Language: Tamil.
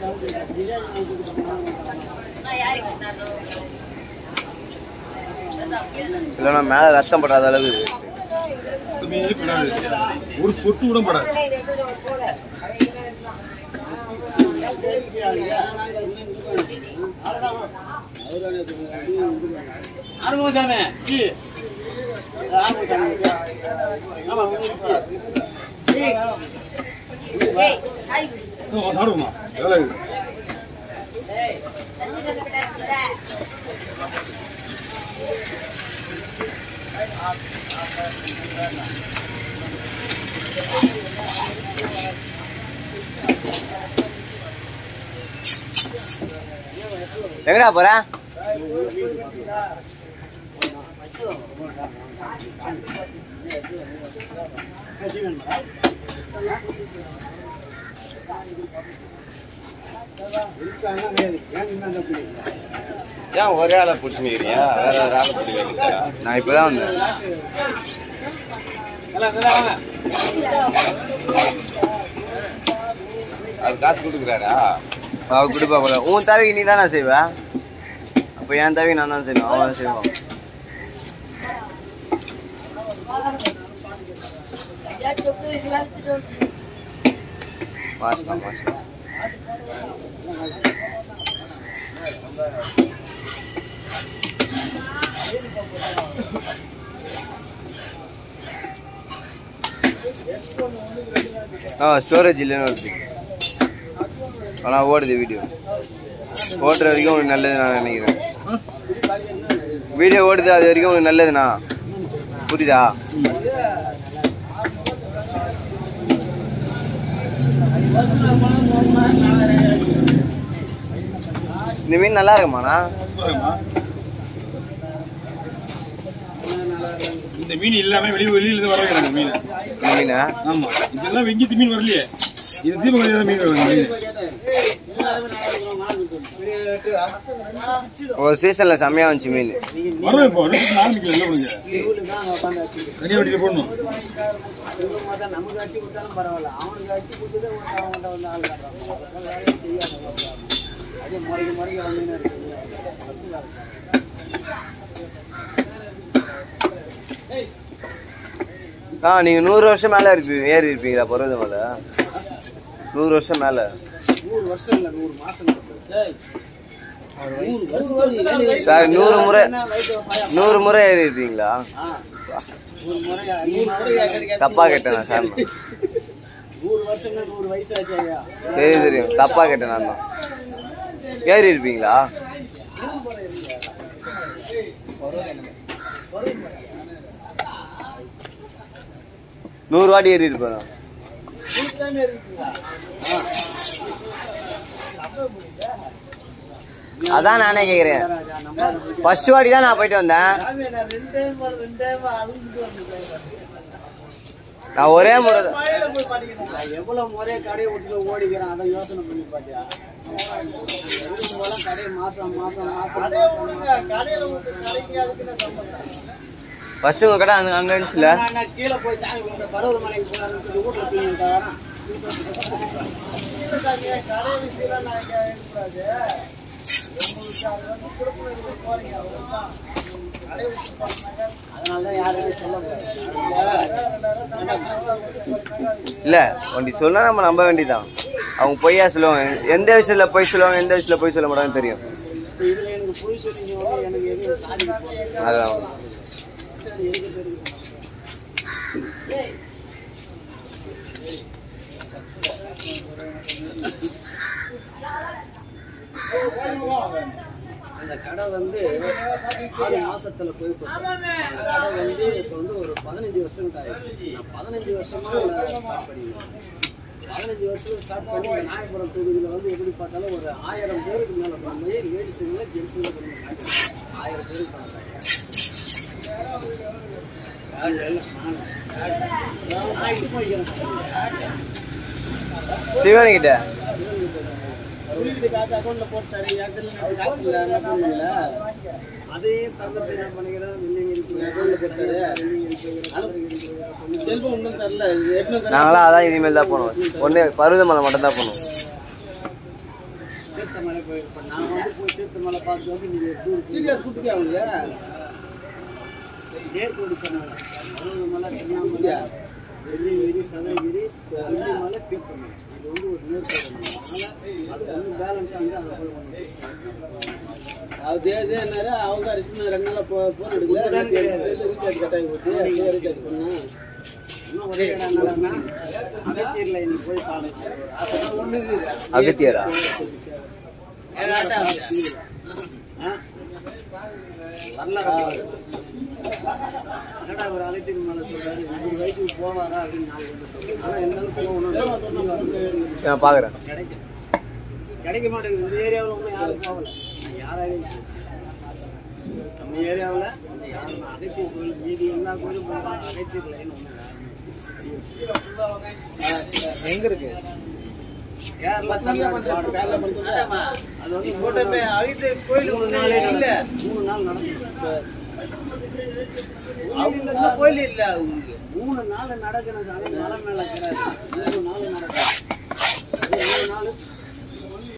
இல்லைன்னா மேலே ரத்தம் படாத அளவு சுத்தமே படாது ஒரு சொட்டு கூட படாது ஆறுமுகசாமி ஜி ஆறுமுகசாமி ஆமா உங்களுக்கு சாப்பிடுமா எவ்வளோ இருக்குது எங்கடா போற ஏன் ஒரே ஆளை பிடிச்சிருக்கிறியா வேற வேற ஆளை பிடிச்சிருக்கீங்க நான் இப்பதான் வந்தேன் அது காசு கொடுக்குறாரா அவர் கொடுப்பா போல உன் தேவைக்கு நீ தானே செய்வ அப்போ என் தேவைக்கு நான் தான் செய்யணும் அவன் தான் செய்வான் மாசம் மாசம் ஆ ஸ்டோரேஜ் இல்லைன்னு வருது ஆனால் ஓடுது வீடியோ ஓடுற வரைக்கும் உனக்கு நல்லது நான் நினைக்கிறேன் வீடியோ ஓடுது அது வரைக்கும் உனக்கு நல்லதுண்ணா புரியுதா இந்த மீன் நல்லா இருக்குமாண்ணா சூப்பராகுமா? இந்த மீன் எல்லாமே வெளியே வெளியில இருந்து வர இந்த மீன் இந்த மீனை ஆமா இதெல்லாம் வெங்கிட்டு மீன் வரலையே இது தீபகல்யாண மீன் வருது மீன் ஒரு சீசனில் செம்மையாக வந்துச்சு மீன் வரும் இப்போ ரெண்டு ஆரம்பிக்கல இல்லை உங்களுக்கு தனியாக வட்டியில் போடணும் நமக்கு அடிச்சு கொடுத்தாலும் பரவாயில்ல அவனுக்கு அடிச்சு கொடுத்ததே அவன்கிட்ட வந்து ஆள் காட்டுறான் அதெல்லாம் வேலையே செய்யாத அதே முறைக்கு முறைக்கு வந்துன்னு இருக்குது ஆ நீங்கள் நூறு வருஷம் மேலே இருப்பீங்க ஏறி இருப்பீங்களா பருவத மலை நூறு வருஷம் மேலே நூறு வருஷம் இல்லை நூறு மாசம் சார் நூறு முறை வயசு பயம் நூறு முறை ஏறி இருப்பீங்களா ஆ நூறு முறை அதிகமாக தப்பா கேட்டேன் நான் சார் நூறு வருஷம்னா நூறு வயசு ஆச்சு ஐயா தெரியும் தெரியும் தப்பா கேட்டேன் நான் தான் ஏறி இருப்பீங்களா நூறு வாட்டி ஏறி இருப்பேன் நான். அதான் நானே கேக்குறேன் ராஜா நம்ம ஃபர்ஸ்ட் வாட்டி தான் நான் போயிட்டு வந்தேன் நான் ஒரே முறை தான். நான் எவ்வளவு முறை கடையை விட்டு ஓடிக்கிறேன் அதை யோசனை பண்ணி பாத்தியா எதுக்கு போல கடை மாசம் மாசம் மாசம் ஃபர்ஸ்ட் உங்க கடை அங்க அங்க இருந்துச்சுல நான் நான் கீழே போய் சாமி கும்பிட்ட பரவல் மலைக்கு போனாருன்னு சொல்லி வீட்டுல தூங்கிட்டு வரேன் அதனாலதான் யாருமே சொல்ல முடியாது இல்ல ஒண்டி சொன்னா நம்ம நம்ப வேண்டியதான் அவங்க பொய்யா சொல்லுவாங்க எந்த விஷயத்துல பொய் சொல்லுவாங்க எந்த விஷயத்துல பொய் சொல்ல மாட்டாங்கன்னு தெரியும் இப்ப இதுல எனக்கு பொய் சொல்லி எனக்கு எதுவும் சாதிக்க போறது அதான் சரி எனக்கு தெரியும் அந்த கடை வந்து ஆறு மாசத்துல போயிட்டு அந்த கடை வந்து இப்போ வந்து ஒரு பதினஞ்சு வருஷம் கிட்ட ஆயிடுச்சு நான் பதினஞ்சு வருஷமா ஸ்டார்ட் பண்ணிக்கிறேன் பதினஞ்சு வருஷம் ஸ்டார்ட் பண்ணி இந்த நாயபுரம் தொகுதியில் வந்து எப்படி பார்த்தாலும் ஒரு ஆயிரம் பேருக்கு மேலே பண்ணி லேடிஸுங்கள ஜென்ஸுங்கள பண்ணி ஆயிரம் பேருக்கு பண்ணாங்க நான் இது போய்க்கிறேன் சிவன் கிட்ட அதையும் தங்கத்தை என்ன பண்ணிக்கிறேன் வெள்ளிங்க நாங்களாம் அதான் இனிமேல் தான் போனோம் ஒண்ணு பருவதமலை மட்டும் தான் போனோம் தீர்த்தமலை போயிருப்பேன் நான் வந்து போய் தீர்த்தமலை பார்த்து வந்து நீங்கள் டூர் சீரியஸ் குட்டியா அவங்க நேர்கோடி சொன்னாங்க அறுபது மலை திருவண்ணாமலை வெள்ளிகிரி சதுரகிரி வெள்ளிமலை தீர்த்தமலை இது வந்து ஒரு நேர்கோடி அதனால அது வந்து பேலன்ஸாக வந்து அதை போய் ஒன்று அது இதே என்னாரு அவங்க அடிச்சு ரெண்டு நாள் போ போன் எடுக்கல ரீசார்ஜ் கட்டாயி போச்சு ரீசார்ஜ் பண்ணா இன்னும் ஒரே இடம் என்னன்னா அகத்தீரில் இன்னைக்கு போய் பார்க்கணும் ஒன்று அகத்தியரா வரலாறு என்னடா ஒரு அகத்தின் மேலே சொல்றாரு நூறு வயசுக்கு போவாரா அப்படின்னு நான் வந்து சொல்றேன் ஆனால் இருந்தாலும் போகணும் நான் பார்க்குறேன் கிடைக்கும் கிடைக்க மாட்டேங்குது இந்த ஏரியாவில் ஒன்றும் யாரும் போகல நான் யாராலையும் சொல்றேன். நம்ம ஏரியாவில் இந்த யாரும் அகத்திய கோயில் மீதி எல்லா கோயிலும் போகலாம் அகத்திய லைன் ஒன்றும் யாரும் எங்க இருக்கு கேரளா தமிழ்நாடு வேலை border. பண்ணுறா அது வந்து மூணு நாள் மூணு நாளே நடக்கும் மூணு நாள் நடக்கும் கோயில் இல்ல அவங்களுக்கு மூணு நாள் நடக்கணும் சாமி மலை மேல கிடையாது மூணு நாள் நடக்கும் அது மூணு நாள்